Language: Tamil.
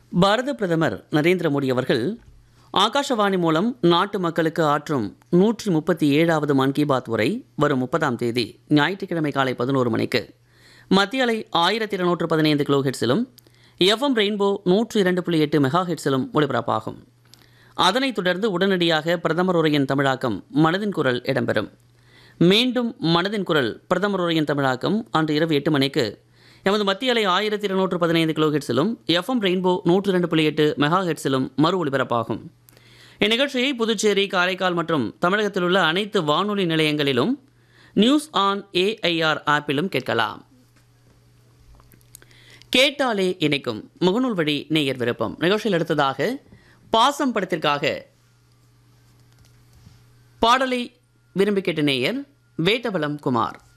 பாரத பிரதமர் நரேந்திர மோடி அவர்கள் ஆகாஷவாணி மூலம் நாட்டு மக்களுக்கு ஆற்றும் நூற்றி முப்பத்தி ஏழாவது மன் கி பாத் உரை வரும் முப்பதாம் தேதி ஞாயிற்றுக்கிழமை காலை பதினோரு மணிக்கு மத்திய அலை ஆயிரத்தி இருநூற்று பதினைந்து கிலோ ஹெட்ஸிலும் எஃப்எம் ரெயின்போ நூற்று இரண்டு புள்ளி எட்டு மெகா ஹெட்ஸிலும் ஒளிபரப்பாகும் அதனைத் தொடர்ந்து உடனடியாக பிரதமர் உரையின் தமிழாக்கம் மனதின் குரல் இடம்பெறும் மீண்டும் மனதின் குரல் பிரதமர் உரையின் தமிழாக்கம் அன்று இரவு எட்டு மணிக்கு எமது மத்திய அலை ஆயிரத்தி இருநூற்று பதினைந்து கிலோ ஹெட்ஸிலும் எஃப்எம் ரெயின்போ நூற்று இரண்டு புள்ளி எட்டு மெகா ஹெட்ஸிலும் மறு ஒலிபரப்பாகும் இந்நிகழ்ச்சியை புதுச்சேரி காரைக்கால் மற்றும் தமிழகத்தில் உள்ள அனைத்து வானொலி நிலையங்களிலும் நியூஸ் ஆன் ஏஐஆர் ஆப்பிலும் கேட்கலாம் கேட்டாலே இணைக்கும் முகநூல் வழி நேயர் விருப்பம் நிகழ்ச்சியில் அடுத்ததாக பாசம் படத்திற்காக பாடலை விரும்பி கேட்ட நேயர் வேட்டபலம் குமார்